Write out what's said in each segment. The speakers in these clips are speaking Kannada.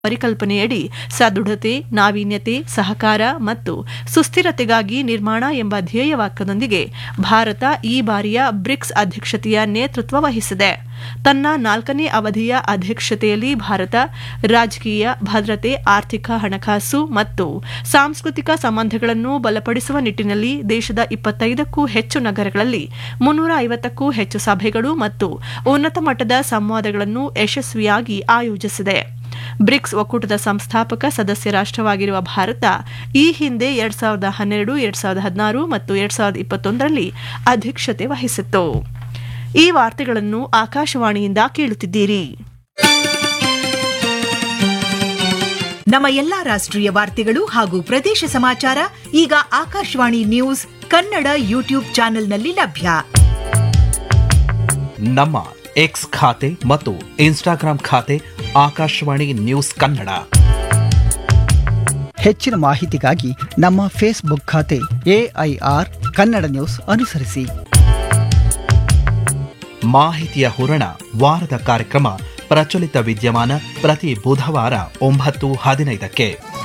ಪರಿಕಲ್ಪನೆಯಡಿ ಸದೃಢತೆ ನಾವೀನ್ಯತೆ ಸಹಕಾರ ಮತ್ತು ಸುಸ್ಥಿರತೆಗಾಗಿ ನಿರ್ಮಾಣ ಎಂಬ ಧ್ಯೇಯವಾಕ್ಯದೊಂದಿಗೆ ಭಾರತ ಈ ಬಾರಿಯ ಬ್ರಿಕ್ಸ್ ಅಧ್ಯಕ್ಷತೆಯ ನೇತೃತ್ವ ವಹಿಸಿದೆ ತನ್ನ ನಾಲ್ಕನೇ ಅವಧಿಯ ಅಧ್ಯಕ್ಷತೆಯಲ್ಲಿ ಭಾರತ ರಾಜಕೀಯ ಭದ್ರತೆ ಆರ್ಥಿಕ ಹಣಕಾಸು ಮತ್ತು ಸಾಂಸ್ಕೃತಿಕ ಸಂಬಂಧಗಳನ್ನು ಬಲಪಡಿಸುವ ನಿಟ್ಟಿನಲ್ಲಿ ದೇಶದ ಇಪ್ಪತ್ತೈದಕ್ಕೂ ಹೆಚ್ಚು ನಗರಗಳಲ್ಲಿ ಮುನ್ನೂರ ಐವತ್ತಕ್ಕೂ ಹೆಚ್ಚು ಸಭೆಗಳು ಮತ್ತು ಉನ್ನತ ಮಟ್ಟದ ಸಂವಾದಗಳನ್ನು ಯಶಸ್ವಿಯಾಗಿ ಆಯೋಜಿಸಿದೆ ಬ್ರಿಕ್ಸ್ ಒಕ್ಕೂಟದ ಸಂಸ್ಥಾಪಕ ಸದಸ್ಯ ರಾಷ್ಟವಾಗಿರುವ ಭಾರತ ಈ ಹಿಂದೆ ಎರಡ್ ಸಾವಿರದ ಹನ್ನೆರಡು ಎರಡ್ ಸಾವಿರದ ಹದಿನಾರು ಮತ್ತು ಎರಡ್ ಸಾವಿರದ ಇಪ್ಪತ್ತೊಂದರಲ್ಲಿ ಅಧ್ಯಕ್ಷತೆ ವಹಿಸಿತ್ತು ಈ ವಾರ್ತೆಗಳನ್ನು ಆಕಾಶವಾಣಿಯಿಂದ ಕೇಳುತ್ತಿದ್ದೀರಿ ನಮ್ಮ ಎಲ್ಲಾ ರಾಷ್ಟ್ರೀಯ ವಾರ್ತೆಗಳು ಹಾಗೂ ಪ್ರದೇಶ ಸಮಾಚಾರ ಈಗ ಆಕಾಶವಾಣಿ ನ್ಯೂಸ್ ಕನ್ನಡ ಯೂಟ್ಯೂಬ್ ಚಾನೆಲ್ನಲ್ಲಿ ಲಭ್ಯ ನಮ್ಮ ಎಕ್ಸ್ ಖಾತೆ ಮತ್ತು ಇನ್ಸ್ಟಾಗ್ರಾಂ ಖಾತೆ ಆಕಾಶವಾಣಿ ನ್ಯೂಸ್ ಕನ್ನಡ ಹೆಚ್ಚಿನ ಮಾಹಿತಿಗಾಗಿ ನಮ್ಮ ಫೇಸ್ಬುಕ್ ಖಾತೆ ಎಐಆರ್ ಕನ್ನಡ ನ್ಯೂಸ್ ಅನುಸರಿಸಿ ಮಾಹಿತಿಯ ಹೂರಣ ವಾರದ ಕಾರ್ಯಕ್ರಮ ಪ್ರಚಲಿತ ವಿದ್ಯಮಾನ ಪ್ರತಿ ಬುಧವಾರ ಒಂಬತ್ತು ಹದಿನೈದಕ್ಕೆ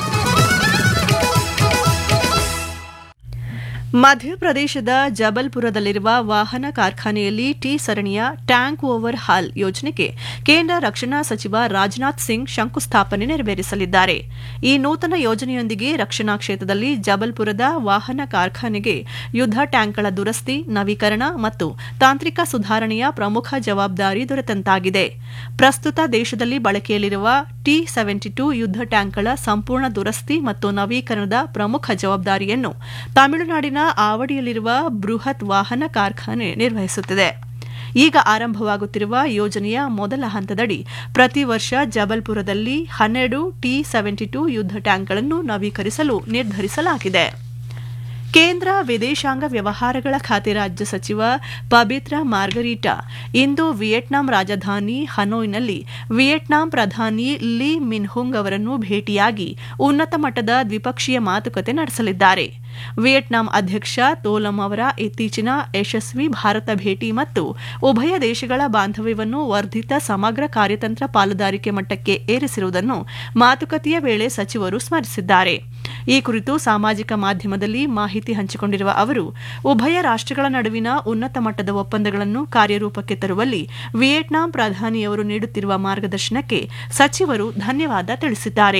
ಮಧ್ಯಪ್ರದೇಶದ ಜಬಲ್ಪುರದಲ್ಲಿರುವ ವಾಹನ ಕಾರ್ಖಾನೆಯಲ್ಲಿ ಟಿ ಸರಣಿಯ ಟ್ಯಾಂಕ್ ಓವರ್ ಹಾಲ್ ಯೋಜನೆಗೆ ಕೇಂದ್ರ ರಕ್ಷಣಾ ಸಚಿವ ರಾಜನಾಥ್ ಸಿಂಗ್ ಶಂಕುಸ್ಥಾಪನೆ ನೆರವೇರಿಸಲಿದ್ದಾರೆ ಈ ನೂತನ ಯೋಜನೆಯೊಂದಿಗೆ ರಕ್ಷಣಾ ಕ್ಷೇತ್ರದಲ್ಲಿ ಜಬಲ್ಪುರದ ವಾಹನ ಕಾರ್ಖಾನೆಗೆ ಯುದ್ಧ ಟ್ಯಾಂಕ್ಗಳ ದುರಸ್ತಿ ನವೀಕರಣ ಮತ್ತು ತಾಂತ್ರಿಕ ಸುಧಾರಣೆಯ ಪ್ರಮುಖ ಜವಾಬ್ದಾರಿ ದೊರೆತಂತಾಗಿದೆ ಪ್ರಸ್ತುತ ದೇಶದಲ್ಲಿ ಬಳಕೆಯಲ್ಲಿರುವ ಟಿ ಸೆವೆಂಟಿ ಟೂ ಯುದ್ಧ ಟ್ಯಾಂಕ್ಗಳ ಸಂಪೂರ್ಣ ದುರಸ್ತಿ ಮತ್ತು ನವೀಕರಣದ ಪ್ರಮುಖ ಜವಾಬ್ದಾರಿಯನ್ನು ತಮಿಳುನಾಡಿನ ಆವಡಿಯಲ್ಲಿರುವ ಬೃಹತ್ ವಾಹನ ಕಾರ್ಖಾನೆ ನಿರ್ವಹಿಸುತ್ತಿದೆ ಈಗ ಆರಂಭವಾಗುತ್ತಿರುವ ಯೋಜನೆಯ ಮೊದಲ ಹಂತದಡಿ ಪ್ರತಿ ವರ್ಷ ಜಬಲ್ಪುರದಲ್ಲಿ ಹನ್ನೆರಡು ಟಿ ಸೆವೆಂಟಿ ಟೂ ಯುದ್ಧ ಟ್ಯಾಂಕ್ಗಳನ್ನು ನವೀಕರಿಸಲು ನಿರ್ಧರಿಸಲಾಗಿದೆ ಕೇಂದ್ರ ವಿದೇಶಾಂಗ ವ್ಯವಹಾರಗಳ ಖಾತೆ ರಾಜ್ಯ ಸಚಿವ ಪಬಿತ್ರ ಮಾರ್ಗರೀಟಾ ಇಂದು ವಿಯೆಟ್ನಾಂ ರಾಜಧಾನಿ ಹನೋಯ್ನಲ್ಲಿ ವಿಯೆಟ್ನಾಂ ಪ್ರಧಾನಿ ಲೀ ಮಿನ್ಹುಂಗ್ ಅವರನ್ನು ಭೇಟಿಯಾಗಿ ಉನ್ನತ ಮಟ್ಟದ ದ್ವಿಪಕ್ಷೀಯ ಮಾತುಕತೆ ನಡೆಸಲಿದ್ದಾರೆ ವಿಯೆಟ್ನಾಂ ಅಧ್ಯಕ್ಷ ತೋಲಂ ಅವರ ಇತ್ತೀಚಿನ ಯಶಸ್ವಿ ಭಾರತ ಭೇಟಿ ಮತ್ತು ಉಭಯ ದೇಶಗಳ ಬಾಂಧವ್ಯವನ್ನು ವರ್ಧಿತ ಸಮಗ್ರ ಕಾರ್ಯತಂತ್ರ ಪಾಲುದಾರಿಕೆ ಮಟ್ಟಕ್ಕೆ ಏರಿಸಿರುವುದನ್ನು ಮಾತುಕತೆಯ ವೇಳೆ ಸಚಿವರು ಸ್ಮರಿಸಿದ್ದಾರೆ ಈ ಕುರಿತು ಸಾಮಾಜಿಕ ಮಾಧ್ಯಮದಲ್ಲಿ ಮಾಹಿತಿ ಹಂಚಿಕೊಂಡಿರುವ ಅವರು ಉಭಯ ರಾಷ್ಟಗಳ ನಡುವಿನ ಉನ್ನತ ಮಟ್ಟದ ಒಪ್ಪಂದಗಳನ್ನು ಕಾರ್ಯರೂಪಕ್ಕೆ ತರುವಲ್ಲಿ ವಿಯೆಟ್ನಾಂ ಪ್ರಧಾನಿಯವರು ನೀಡುತ್ತಿರುವ ಮಾರ್ಗದರ್ಶನಕ್ಕೆ ಸಚಿವರು ಧನ್ಯವಾದ ತಿಳಿಸಿದ್ದಾರೆ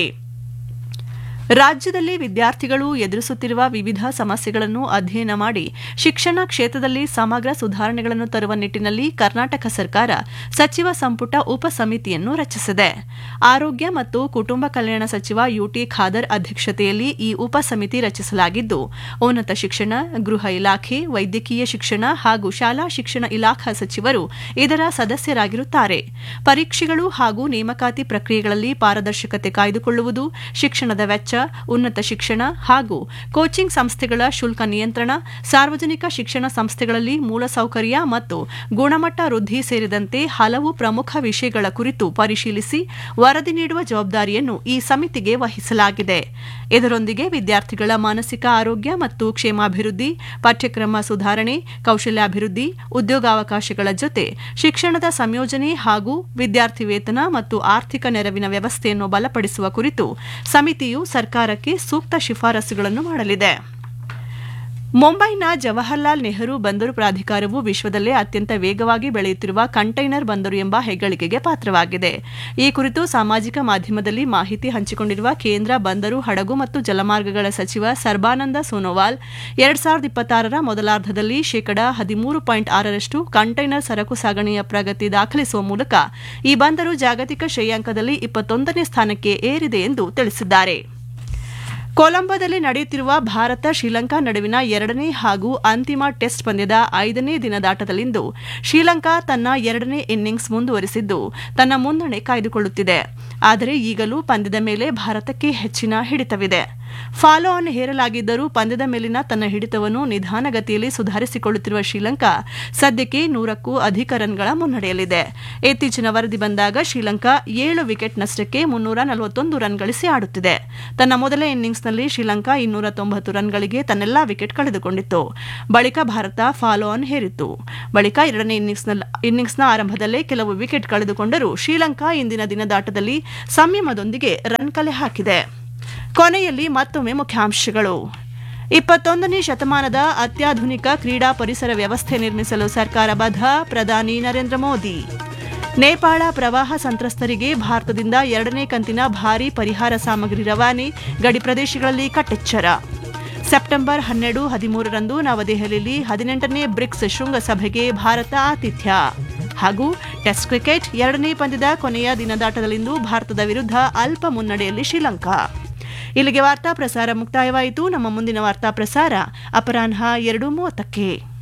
ರಾಜ್ಯದಲ್ಲಿ ವಿದ್ಯಾರ್ಥಿಗಳು ಎದುರಿಸುತ್ತಿರುವ ವಿವಿಧ ಸಮಸ್ಯೆಗಳನ್ನು ಅಧ್ಯಯನ ಮಾಡಿ ಶಿಕ್ಷಣ ಕ್ಷೇತ್ರದಲ್ಲಿ ಸಮಗ್ರ ಸುಧಾರಣೆಗಳನ್ನು ತರುವ ನಿಟ್ಟಿನಲ್ಲಿ ಕರ್ನಾಟಕ ಸರ್ಕಾರ ಸಚಿವ ಸಂಪುಟ ಉಪ ಸಮಿತಿಯನ್ನು ರಚಿಸಿದೆ ಆರೋಗ್ಯ ಮತ್ತು ಕುಟುಂಬ ಕಲ್ಯಾಣ ಸಚಿವ ಯುಟಿ ಖಾದರ್ ಅಧ್ಯಕ್ಷತೆಯಲ್ಲಿ ಈ ಉಪ ಸಮಿತಿ ರಚಿಸಲಾಗಿದ್ದು ಉನ್ನತ ಶಿಕ್ಷಣ ಗೃಹ ಇಲಾಖೆ ವೈದ್ಯಕೀಯ ಶಿಕ್ಷಣ ಹಾಗೂ ಶಾಲಾ ಶಿಕ್ಷಣ ಇಲಾಖಾ ಸಚಿವರು ಇದರ ಸದಸ್ಯರಾಗಿರುತ್ತಾರೆ ಪರೀಕ್ಷೆಗಳು ಹಾಗೂ ನೇಮಕಾತಿ ಪ್ರಕ್ರಿಯೆಗಳಲ್ಲಿ ಪಾರದರ್ಶಕತೆ ಕಾಯ್ದುಕೊಳ್ಳುವುದು ಶಿಕ್ಷಣದ ವೆಚ್ಚ ಉನ್ನತ ಶಿಕ್ಷಣ ಹಾಗೂ ಕೋಚಿಂಗ್ ಸಂಸ್ಥೆಗಳ ಶುಲ್ಕ ನಿಯಂತ್ರಣ ಸಾರ್ವಜನಿಕ ಶಿಕ್ಷಣ ಸಂಸ್ಥೆಗಳಲ್ಲಿ ಮೂಲಸೌಕರ್ಯ ಮತ್ತು ಗುಣಮಟ್ಟ ವೃದ್ಧಿ ಸೇರಿದಂತೆ ಹಲವು ಪ್ರಮುಖ ವಿಷಯಗಳ ಕುರಿತು ಪರಿಶೀಲಿಸಿ ವರದಿ ನೀಡುವ ಜವಾಬ್ದಾರಿಯನ್ನು ಈ ಸಮಿತಿಗೆ ವಹಿಸಲಾಗಿದೆ ಇದರೊಂದಿಗೆ ವಿದ್ಯಾರ್ಥಿಗಳ ಮಾನಸಿಕ ಆರೋಗ್ಯ ಮತ್ತು ಕ್ಷೇಮಾಭಿವೃದ್ಧಿ ಪಠ್ಯಕ್ರಮ ಸುಧಾರಣೆ ಕೌಶಲ್ಯಾಭಿವೃದ್ಧಿ ಉದ್ಯೋಗಾವಕಾಶಗಳ ಜೊತೆ ಶಿಕ್ಷಣದ ಸಂಯೋಜನೆ ಹಾಗೂ ವಿದ್ಯಾರ್ಥಿ ವೇತನ ಮತ್ತು ಆರ್ಥಿಕ ನೆರವಿನ ವ್ಯವಸ್ಥೆಯನ್ನು ಬಲಪಡಿಸುವ ಕುರಿತು ಸಮಿತಿಯು ಸರ್ಕಾರಕ್ಕೆ ಸೂಕ್ತ ಶಿಫಾರಸುಗಳನ್ನು ಮಾಡಲಿದೆ ಮುಂಬೈನ ಜವಾಹರ್ಲಾಲ್ ನೆಹರು ಬಂದರು ಪ್ರಾಧಿಕಾರವು ವಿಶ್ವದಲ್ಲೇ ಅತ್ಯಂತ ವೇಗವಾಗಿ ಬೆಳೆಯುತ್ತಿರುವ ಕಂಟೈನರ್ ಬಂದರು ಎಂಬ ಹೆಗ್ಗಳಿಕೆಗೆ ಪಾತ್ರವಾಗಿದೆ ಈ ಕುರಿತು ಸಾಮಾಜಿಕ ಮಾಧ್ಯಮದಲ್ಲಿ ಮಾಹಿತಿ ಹಂಚಿಕೊಂಡಿರುವ ಕೇಂದ್ರ ಬಂದರು ಹಡಗು ಮತ್ತು ಜಲಮಾರ್ಗಗಳ ಸಚಿವ ಸರ್ಬಾನಂದ ಸೋನೋವಾಲ್ ಎರಡ್ ಸಾವಿರದ ಇಪ್ಪತ್ತಾರರ ಮೊದಲಾರ್ಧದಲ್ಲಿ ಶೇಕಡಾ ಹದಿಮೂರು ಪಾಯಿಂಟ್ ಆರರಷ್ಟು ಕಂಟೈನರ್ ಸರಕು ಸಾಗಣೆಯ ಪ್ರಗತಿ ದಾಖಲಿಸುವ ಮೂಲಕ ಈ ಬಂದರು ಜಾಗತಿಕ ಶ್ರೇಯಾಂಕದಲ್ಲಿ ಇಪ್ಪತ್ತೊಂದನೇ ಸ್ಥಾನಕ್ಕೆ ಏರಿದೆ ಎಂದು ತಿಳಿಸಿದ್ದಾರೆ ಕೊಲಂಬೋದಲ್ಲಿ ನಡೆಯುತ್ತಿರುವ ಭಾರತ ಶ್ರೀಲಂಕಾ ನಡುವಿನ ಎರಡನೇ ಹಾಗೂ ಅಂತಿಮ ಟೆಸ್ಟ್ ಪಂದ್ಯದ ಐದನೇ ದಿನದಾಟದಲ್ಲಿಂದು ಶ್ರೀಲಂಕಾ ತನ್ನ ಎರಡನೇ ಇನ್ನಿಂಗ್ಸ್ ಮುಂದುವರೆಸಿದ್ದು ತನ್ನ ಮುನ್ನಡೆ ಕಾಯ್ದುಕೊಳ್ಳುತ್ತಿದೆ ಆದರೆ ಈಗಲೂ ಪಂದ್ಯದ ಮೇಲೆ ಭಾರತಕ್ಕೆ ಹೆಚ್ಚಿನ ಹಿಡಿತವಿದೆ ಫಾಲೋ ಆನ್ ಹೇರಲಾಗಿದ್ದರೂ ಪಂದ್ಯದ ಮೇಲಿನ ತನ್ನ ಹಿಡಿತವನ್ನು ನಿಧಾನಗತಿಯಲ್ಲಿ ಸುಧಾರಿಸಿಕೊಳ್ಳುತ್ತಿರುವ ಶ್ರೀಲಂಕಾ ಸದ್ಯಕ್ಕೆ ನೂರಕ್ಕೂ ಅಧಿಕ ರನ್ಗಳ ಮುನ್ನಡೆಯಲ್ಲಿದೆ ಇತ್ತೀಚಿನ ವರದಿ ಬಂದಾಗ ಶ್ರೀಲಂಕಾ ಏಳು ವಿಕೆಟ್ ನಷ್ಟಕ್ಕೆ ಮುನ್ನೂರ ನಲವತ್ತೊಂದು ರನ್ ಗಳಿಸಿ ಆಡುತ್ತಿದೆ ತನ್ನ ಮೊದಲ ಇನ್ನಿಂಗ್ಸ್ನಲ್ಲಿ ಶ್ರೀಲಂಕಾ ಇನ್ನೂರ ತೊಂಬತ್ತು ರನ್ಗಳಿಗೆ ತನ್ನೆಲ್ಲಾ ವಿಕೆಟ್ ಕಳೆದುಕೊಂಡಿತ್ತು ಬಳಿಕ ಭಾರತ ಫಾಲೋ ಆನ್ ಹೇರಿತ್ತು ಬಳಿಕ ಎರಡನೇ ಇನ್ನಿಂಗ್ಸ್ನ ಆರಂಭದಲ್ಲೇ ಕೆಲವು ವಿಕೆಟ್ ಕಳೆದುಕೊಂಡರೂ ಶ್ರೀಲಂಕಾ ಇಂದಿನ ದಿನದಾಟದಲ್ಲಿ ಸಂಯಮದೊಂದಿಗೆ ರನ್ ಕಲೆ ಹಾಕಿದೆ ಕೊನೆಯಲ್ಲಿ ಮತ್ತೊಮ್ಮೆ ಮುಖ್ಯಾಂಶಗಳು ಇಪ್ಪತ್ತೊಂದನೇ ಶತಮಾನದ ಅತ್ಯಾಧುನಿಕ ಕ್ರೀಡಾ ಪರಿಸರ ವ್ಯವಸ್ಥೆ ನಿರ್ಮಿಸಲು ಸರ್ಕಾರ ಬದ್ಧ ಪ್ರಧಾನಿ ನರೇಂದ್ರ ಮೋದಿ ನೇಪಾಳ ಪ್ರವಾಹ ಸಂತ್ರಸ್ತರಿಗೆ ಭಾರತದಿಂದ ಎರಡನೇ ಕಂತಿನ ಭಾರೀ ಪರಿಹಾರ ಸಾಮಗ್ರಿ ರವಾನೆ ಗಡಿ ಪ್ರದೇಶಗಳಲ್ಲಿ ಕಟ್ಟೆಚ್ಚರ ಸೆಪ್ಟೆಂಬರ್ ಹನ್ನೆರಡು ಹದಿಮೂರರಂದು ನವದೆಹಲಿಯಲ್ಲಿ ಹದಿನೆಂಟನೇ ಬ್ರಿಕ್ಸ್ ಶೃಂಗಸಭೆಗೆ ಭಾರತ ಆತಿಥ್ಯ ಹಾಗೂ ಟೆಸ್ಟ್ ಕ್ರಿಕೆಟ್ ಎರಡನೇ ಪಂದ್ಯದ ಕೊನೆಯ ದಿನದಾಟದಲ್ಲಿಂದು ಭಾರತದ ವಿರುದ್ಧ ಅಲ್ಪ ಮುನ್ನಡೆಯಲ್ಲಿ ಶ್ರೀಲಂಕಾ ಇಲ್ಲಿಗೆ ವಾರ್ತಾ ಪ್ರಸಾರ ಮುಕ್ತಾಯವಾಯಿತು ನಮ್ಮ ಮುಂದಿನ ವಾರ್ತಾ ಪ್ರಸಾರ ಅಪರಾಹ್ನ ಎರಡು ಮೂವತ್ತಕ್ಕೆ